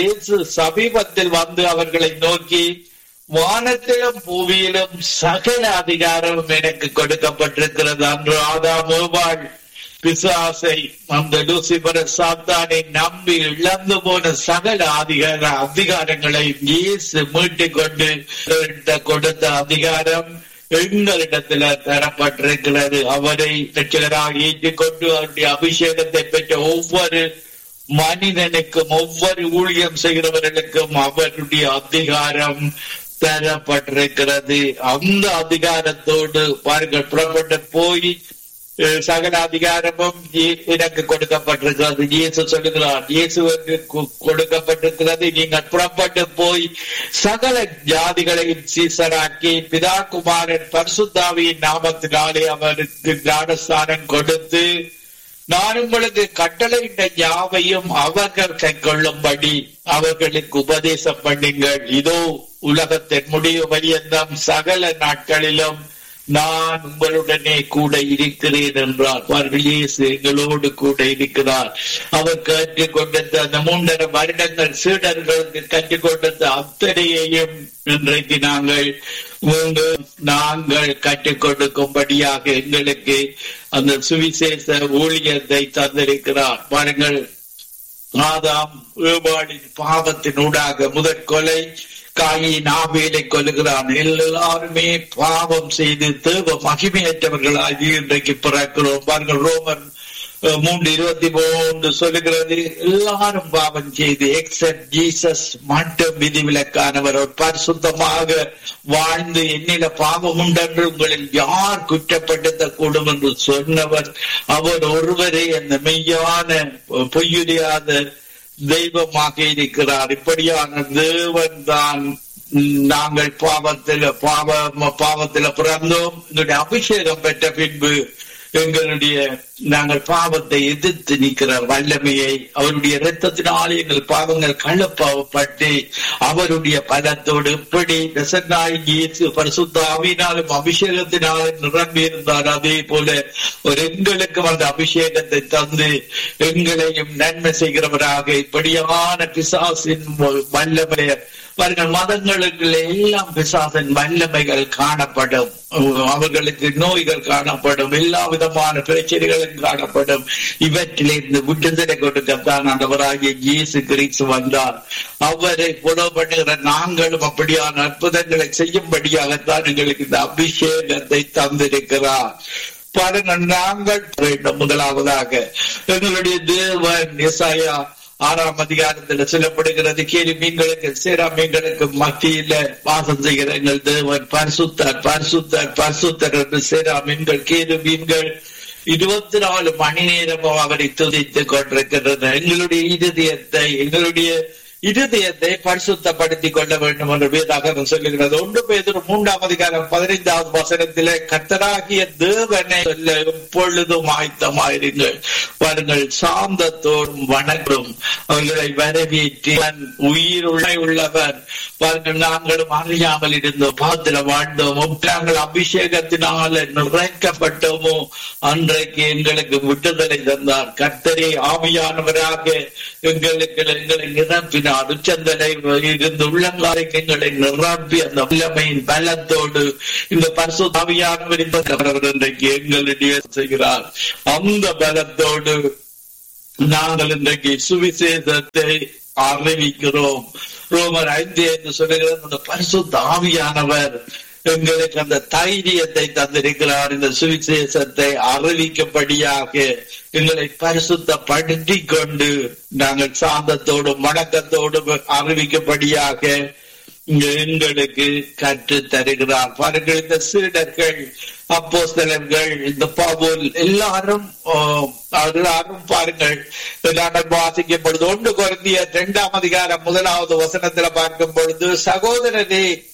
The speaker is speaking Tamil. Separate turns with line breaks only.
இயேசு சமீபத்தில் வந்து அவர்களை நோக்கி வானத்திலும் பூமியிலும் சகல அதிகாரமும் எனக்கு கொடுக்கப்பட்டிருக்கிறது அன்று ஆதாம் ஏவாள் பிசாசை அந்த லூசிபர சாத்தானை நம்பி இழந்து போன சகல அதிகார அதிகாரங்களை இயேசு மீட்டுக் கொண்டு கொடுத்த அதிகாரம் எங்களிடத்துல தரப்பட்டிருக்கிறது அவரை ரட்சகராக ஏற்றுக்கொண்டு அவருடைய அபிஷேகத்தை பெற்ற ஒவ்வொரு மனிதனுக்கும் ஒவ்வொரு ஊழியம் செய்கிறவர்களுக்கும் அவருடைய அதிகாரம் தரப்பட்டிருக்கிறது அந்த அதிகாரத்தோடு பாருங்கள் புறப்பட்டு போய் அஹ், சகல அதிகாரமும் இ- எனக்கு கொடுக்கப்பட்டிருக்கிறது இயேசு சொல்லுகிறார் இயேசுவுக்கு கொ- கொடுக்கப்பட்டிருக்கிறது நீங்கள் புறப்பட்டு போய் சகல ஜாதிகளையும் சீசராக்கி பிதா குமாரன் பரிசுத்தாவியின் நாமத்தினாலே அவருக்கு ஞானஸ்தானம் கொடுத்து நான் உங்களுக்கு கட்டளையிட்ட யாவையும் அவர்கள் கைக்கொள்ளும்படி அவர்களுக்கு உபதேசம் பண்ணுங்கள் இதோ உலகத்தின் முடிவு பரியந்தம் சகல நாட்களிலும் நான் உங்களுடனே கூட இருக்கிறேன் என்றார் பாருங்கள் இயேசு எங்களோடு கூட இருக்கிறார் அவர் கற்றுக் கொடுத்த அந்த மூன்றரை வருடங்கள் சீடர்களுக்கு கற்றுக் கொடுத்த அத்தனையையும் இன்றைக்கு நாங்கள் உங்க நாங்கள் கற்றுக் கொடுக்கும்படியாக எங்களுக்கு அந்த சுவிசேஷ ஊழியத்தை தந்திருக்கிறார் பாருங்கள் ஆதாம் ஏபாடின் பாவத்தினூடாக முதற் கொலை காயின் ஆவேலை கொல்லுகிறான் எல்லாருமே பாவம் செய்து தேவ மகிமையற்றவர்களாகி இன்றைக்கு பிறக்கிறோம் பாருங்கள் ரோமன் அஹ், மூன்று இருபத்தி மூன்று சொல்லுகிறது எல்லாரும் பாவம் செய்து எக்ஸப்ட் ஜீசஸ் மட்டும் விதிவிலக்கானவர் அவர் பரிசுத்தமாக வாழ்ந்து என்னில பாவம் உண்டென்று உங்களில் யார் குற்றப்படுத்த கூடும் என்று சொன்னவர் அவர் ஒருவரே அந்த மெய்யான பொய்யுரியாத தெய்வமாக இருக்கிறார் இப்படியான தேவன் தான் நாங்கள் பாவத்தில் பாவ பாவத்தில் பிறந்தோம் எங்களுடைய அபிஷேகம் பெற்ற பின்பு எங்களுடைய நாங்கள் பாவத்தை எதிர்த்து நிற்கிற வல்லமையை அவருடைய இரத்தத்தினாலே எங்கள் பாவங்கள் கள்ளப்பாவப்பட்டு அவருடைய பலத்தோடு எப்படி பிரசன்னாய் இயேசு பரிசுத்த ஆவியினாலும் அபிஷேகத்தினாலும் நிரம்பி இருந்தார் அதே போல ஒரு எங்களுக்கு அந்த அபிஷேகத்தை தந்து எங்களையும் நன்மை செய்கிறவராக இப்படியான பிசாசின் வல்லமையை பாருங்கள் மதங்களுக்கு எல்லாம் பிசாசின் வல்லமைகள் காணப்படும் அவர்களுக்கு நோய்கள் காணப்படும் எல்லா விதமான பிரச்சனைகளும் காணப்படும் இவற்றிலிருந்து விடுதலை கொடுக்கத்தான் ஆண்டவராகிய இயேசு கிறிஸ்து வந்தார் அவரை புலவு பண்ணுகிற நாங்களும் அப்படியான அற்புதங்களை செய்யும்படியாகத்தான் எங்களுக்கு இந்த அபிஷேகத்தை தந்திருக்கிறார் பாருங்கள் நாங்கள் வேண்டும் முதலாவதாக எங்களுடைய தேவன் இசாயா ஆறாம் அதிகாரத்தில் சொல்லப்படுகிறது கேலி மீன்களுக்கு சேரா மீன்களுக்கு மத்தியில வாசம் செய்கிற எங்கள் தேவன் பரிசுத்தர் பரிசுத்தர் பரிசுத்தர் என்று சேரா மீன்கள் கேலு மீன்கள் இருபத்தி நாலு மணி நேரமும் அவரை துதித்துக் கொண்டிருக்கின்றன எங்களுடைய இருதயத்தை எங்களுடைய இருதயத்தை பரிசுத்தப்படுத்திக் கொள்ள வேண்டும் என்று வேதாகமம் சொல்லுகிறது ஒன்று பேதர் மூன்றாம் அதிகாரம் பதினைந்தாவது வசனத்திலே கத்தராகிய தேவனை சொல்ல எப்பொழுதும் ஆயத்தமாயிருங்கள் பாருங்கள் சாந்தத்தோடும் வணக்கம் அவர்களை வரவேற்றி உயிருள்ள உள்ளவர் பாருங்கள் நாங்களும் அறியாமல் இருந்தோம் பாத்திர வாழ்ந்தோம் நாங்கள் அபிஷேகத்தினால நிறைக்கப்பட்டோமோ அன்றைக்கு எங்களுக்கு விடுதலை தந்தார் கர்த்தரே ஆவியானவராக எங்களுக்கு எங்களை நிரப்பினார் உச்சந்தலை இருந்து உள்ளங்காலைக்கு எங்களை நிரப்பி அந்த வல்லமையின் பலத்தோடு இந்த பரிசு ஆவியானவர் என்பவர் இன்றைக்கு எங்களுடைய செய்கிறார் அந்த பலத்தோடு நாங்கள் இன்றைக்கு சுவிசேஷத்தை அறிவிக்கிறோம் ரோமர் ஐந்து என்று சொல்லுகிறது அந்த பரிசுத்த ஆவியானவர் எங்களுக்கு அந்த தைரியத்தை தந்திருக்கிறார் இந்த சுவிசேஷத்தை அறிவிக்கப்படியாக எங்களை பரிசுத்தப்படுத்தி கொண்டு நாங்கள் சாந்தத்தோடும் வணக்கத்தோடும் அறிவிக்கப்படியாக எங்களுக்கு கற்று தருகிறார் பாருங்கள் இந்த சீடர்கள் அப்போஸ்தலர்கள் இந்த பவுல் எல்லாரும் எல்லாரும் பாருங்கள் எல்லாரும் வாசிக்கும் பொழுது ஒன்று குறைந்திய இரண்டாம் அதிகாரம் முதலாவது வசனத்துல பார்க்கும் பொழுது சகோதரரே